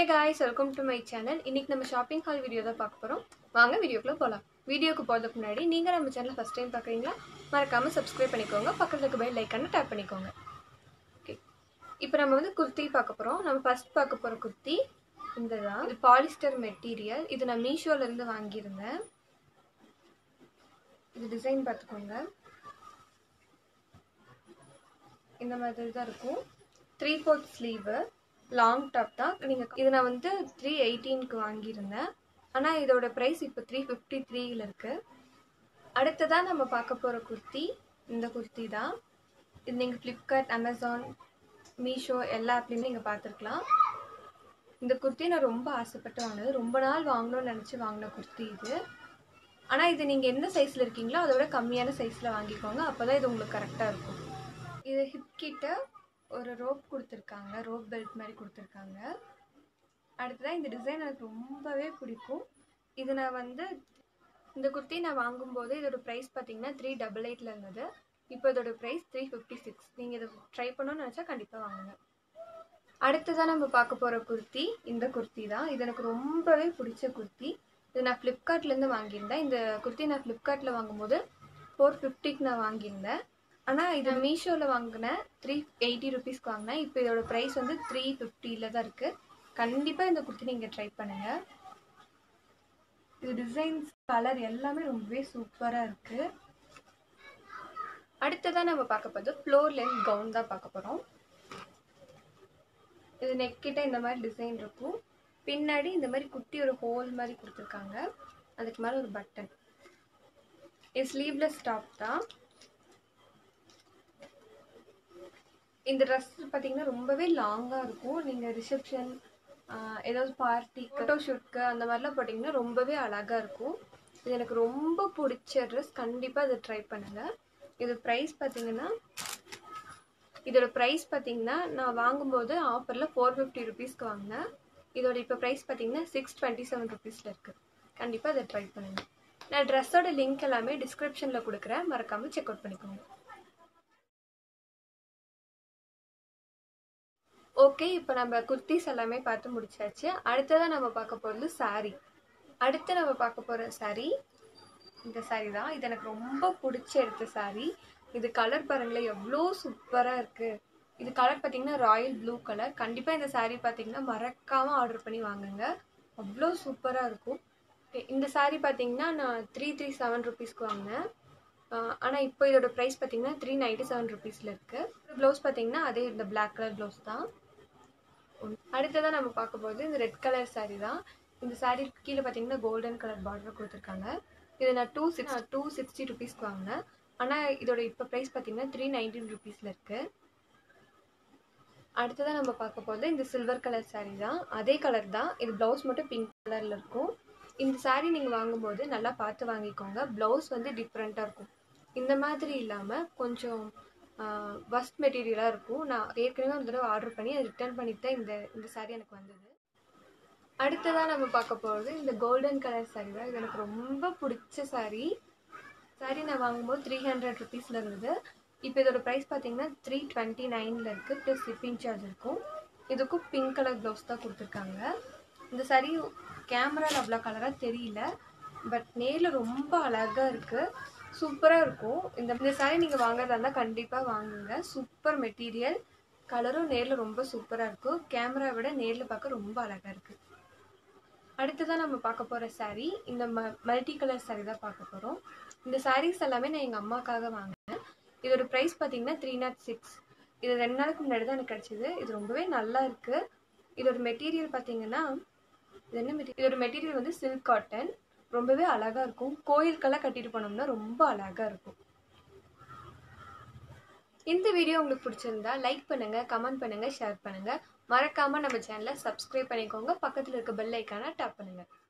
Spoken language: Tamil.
guys welcome to my channel இன்னைக்கு நம்ம ஷாப்பிங் ஹால் வீடியோ தான் பார்க்க போகிறோம் வாங்க வீடியோக்குள்ளே போகலாம் வீடியோக்கு போகிறதுக்கு முன்னாடி நீங்கள் நம்ம சேனலை ஃபஸ்ட் டைம் பார்க்குறீங்களா மறக்காமல் சப்ஸ்கிரைப் பண்ணிக்கோங்க பக்கத்தில் இருக்க பெல் ஐக்கான டேப் பண்ணிக்கோங்க ஓகே இப்போ நம்ம வந்து குர்த்தி பார்க்க போகிறோம் நம்ம ஃபஸ்ட் பார்க்க போகிற குர்த்தி இந்த தான் இது பாலிஸ்டர் மெட்டீரியல் இது நான் மீஷோலேருந்து வாங்கியிருந்தேன் இது டிசைன் பார்த்துக்கோங்க இந்த மாதிரி தான் இருக்கும் three fourth sleeve long top தான் நீங்கள் இது நான் வந்து த்ரீ எயிட்டீனுக்கு வாங்கியிருந்தேன் ஆனால் இதோட ப்ரைஸ் இப்போ த்ரீ ஃபிஃப்டி த்ரீயில் இருக்குது அடுத்ததாக நம்ம பார்க்க போகிற குர்த்தி இந்த குர்த்தி தான் இது நீங்கள் ஃப்ளிப்கார்ட் அமேசான் மீஷோ எல்லா ஆப்லேயுமே நீங்கள் பார்த்துருக்கலாம் இந்த குர்த்தி நான் ரொம்ப ஆசைப்பட்டு வாங்கினது ரொம்ப நாள் வாங்கணும்னு நினச்சி வாங்கின குர்த்தி இது ஆனால் இது நீங்கள் எந்த சைஸில் இருக்கீங்களோ அதோட கம்மியான சைஸில் வாங்கிக்கோங்க அப்போ தான் இது உங்களுக்கு கரெக்டாக இருக்கும் இது ஹிப் கிட்ட ஒரு ரோப் கொடுத்துருக்காங்க ரோப் பெல்ட் மாதிரி கொடுத்துருக்காங்க அடுத்ததான் இந்த டிசைன் எனக்கு ரொம்பவே பிடிக்கும் இது நான் வந்து இந்த குர்த்தி நான் வாங்கும்போது இதோட ப்ரைஸ் பார்த்தீங்கன்னா த்ரீ டபுள் எயிட்டில் இருந்தது இப்போ இதோட ப்ரைஸ் த்ரீ ஃபிஃப்டி சிக்ஸ் நீங்கள் இதை ட்ரை பண்ணணும்னு நினச்சா கண்டிப்பாக வாங்குங்க அடுத்ததான் நம்ம பார்க்க போகிற குர்த்தி இந்த குர்த்தி தான் இது எனக்கு ரொம்பவே பிடிச்ச குர்த்தி இது நான் ஃப்ளிப்கார்ட்லேருந்து வாங்கியிருந்தேன் இந்த குர்த்தி நான் ஃப்ளிப்கார்ட்டில் வாங்கும்போது ஃபோர் ஃபிஃப்டிக்கு நான் வாங்கியிருந்தேன் ஆனால் இது மீஷோவில் வாங்கினேன் த்ரீ எயிட்டி ருபீஸ்க்கு வாங்கினேன் இப்போ இதோட ப்ரைஸ் வந்து த்ரீ ஃபிஃப்டியில் தான் இருக்குது கண்டிப்பாக இந்த குர்த்தி நீங்கள் ட்ரை பண்ணுங்கள் இது டிசைன்ஸ் கலர் எல்லாமே ரொம்பவே சூப்பராக இருக்குது அடுத்ததாக நம்ம பார்க்க போகிறது ஃப்ளோர் லென்த் கவுன் தான் பார்க்க போகிறோம் இது நெக் கிட்ட இந்த மாதிரி டிசைன் இருக்கும் பின்னாடி இந்த மாதிரி குட்டி ஒரு ஹோல் மாதிரி கொடுத்துருக்காங்க அதுக்கு மேலே ஒரு பட்டன் இது ஸ்லீவ்லெஸ் டாப் தான் இந்த ட்ரெஸ் பார்த்தீங்கன்னா ரொம்பவே லாங்காக இருக்கும் நீங்கள் ரிசப்ஷன் ஏதாவது பார்ட்டி ஃபோட்டோ ஷூட்க்கு அந்த மாதிரிலாம் போட்டிங்கன்னா ரொம்பவே அழகாக இருக்கும் இது எனக்கு ரொம்ப பிடிச்ச ட்ரெஸ் கண்டிப்பாக இதை ட்ரை பண்ணுங்கள் இது ப்ரைஸ் பார்த்தீங்கன்னா இதோட ப்ரைஸ் பார்த்தீங்கன்னா நான் வாங்கும்போது ஆஃபரில் ஃபோர் ஃபிஃப்டி ருபீஸ்க்கு வாங்கினேன் இதோட இப்போ ப்ரைஸ் பார்த்தீங்கன்னா சிக்ஸ் டுவெண்ட்டி செவன் ருபீஸில் இருக்குது கண்டிப்பாக இதை ட்ரை பண்ணுங்கள் நான் ட்ரெஸ்ஸோட லிங்க் எல்லாமே டிஸ்கிரிப்ஷனில் கொடுக்குறேன் மறக்காமல் செக் அவுட் பண்ணிக்கோங்க ஓகே இப்போ நம்ம குர்த்திஸ் எல்லாமே பார்த்து முடிச்சாச்சு அடுத்ததாக நம்ம பார்க்க போகிறது சாரீ அடுத்து நம்ம பார்க்க போகிற சாரீ இந்த சாரீ தான் இது எனக்கு ரொம்ப பிடிச்ச எடுத்த சாரீ இது கலர் பாருங்களேன் எவ்வளோ சூப்பராக இருக்குது இது கலர் பார்த்தீங்கன்னா ராயல் ப்ளூ கலர் கண்டிப்பாக இந்த சாரீ பார்த்தீங்கன்னா மறக்காமல் ஆர்டர் பண்ணி வாங்குங்க அவ்வளோ சூப்பராக இருக்கும் இந்த சாரீ பார்த்தீங்கன்னா நான் த்ரீ த்ரீ செவன் ருபீஸ்க்கு வாங்கினேன் ஆனால் இப்போ இதோட ப்ரைஸ் பார்த்தீங்கன்னா த்ரீ நைன்ட்டி செவன் ருபீஸில் இருக்குது ப்ளவுஸ் பார்த்தீங்கன்னா அதே இந்த பிளாக் கலர் ப்ளவுஸ் தான் அடுத்ததான் நம்ம பார்க்க போகிறது இந்த ரெட் கலர் சாரீ தான் இந்த சாரீ கீழே பார்த்தீங்கன்னா கோல்டன் கலர் பார்டர் கொடுத்துருக்காங்க இது நான் டூ சிக்ஸ் டூ சிக்ஸ்டி ருபீஸ்க்கு வாங்கினேன் ஆனால் இதோட இப்போ ப்ரைஸ் பார்த்தீங்கன்னா த்ரீ நைன்டீன் ருபீஸில் இருக்குது அடுத்ததாக நம்ம பார்க்க போகிறது இந்த சில்வர் கலர் சாரீ தான் அதே கலர் தான் இது ப்ளவுஸ் மட்டும் பிங்க் கலரில் இருக்கும் இந்த சாரீ நீங்கள் வாங்கும்போது நல்லா பார்த்து வாங்கிக்கோங்க ப்ளவுஸ் வந்து டிஃப்ரெண்ட்டாக இருக்கும் இந்த மாதிரி இல்லாமல் கொஞ்சம் வஸ்ட் மெட்டீரியலாக இருக்கும் நான் ஏற்கனவே ஒரு தடவை ஆர்டர் பண்ணி அதை ரிட்டர்ன் பண்ணிட்டு தான் இந்த இந்த சாரீ எனக்கு வந்தது அடுத்ததாக நம்ம பார்க்க போகிறது இந்த கோல்டன் கலர் சாரீ தான் இது எனக்கு ரொம்ப பிடிச்ச சாரீ சாரீ நான் வாங்கும்போது த்ரீ ஹண்ட்ரட் ருபீஸில் இருந்தது இப்போ இதோட ப்ரைஸ் பார்த்தீங்கன்னா த்ரீ டுவெண்ட்டி நைனில் இருக்குது ப்ளஸ் ஷிப்பிங் சார்ஜ் இருக்கும் இதுக்கும் பிங்க் கலர் ப்ளவுஸ் தான் கொடுத்துருக்காங்க இந்த சாரீ கேமராவில் அவ்வளோ கலராக தெரியல பட் நேரில் ரொம்ப அழகாக இருக்குது சூப்பராக இருக்கும் இந்த இந்த சாரீ நீங்கள் வாங்குறதா இருந்தால் கண்டிப்பாக வாங்குங்க சூப்பர் மெட்டீரியல் கலரும் நேரில் ரொம்ப சூப்பராக இருக்கும் கேமரா விட நேரில் பார்க்க ரொம்ப அழகாக இருக்குது அடுத்ததான் நம்ம பார்க்க போகிற சாரீ இந்த ம மல்டி கலர் சாரீ தான் பார்க்க போகிறோம் இந்த சாரீஸ் எல்லாமே நான் எங்கள் அம்மாக்காக வாங்கினேன் இதோட ப்ரைஸ் பார்த்தீங்கன்னா த்ரீ நாட் சிக்ஸ் இது ரெண்டு நாளுக்கு முன்னாடி தான் எனக்கு கிடச்சிது இது ரொம்பவே நல்லா இருக்குது இதோட மெட்டீரியல் பார்த்தீங்கன்னா இது என்ன மெட்டீரியல் இதோட மெட்டீரியல் வந்து சில்க் காட்டன் ரொம்பவே அழகாக இருக்கும் கோயிலுக்கெல்லாம் கட்டிட்டு போனோம்னா ரொம்ப அழகாக இருக்கும் இந்த வீடியோ உங்களுக்கு பிடிச்சிருந்தா லைக் பண்ணுங்கள் கமெண்ட் பண்ணுங்கள் ஷேர் பண்ணுங்கள் மறக்காமல் நம்ம சேனலை சப்ஸ்கிரைப் பண்ணிக்கோங்க பக்கத்தில் இருக்க பெல் ஐக்கானை டேப் பண்ணுங்கள்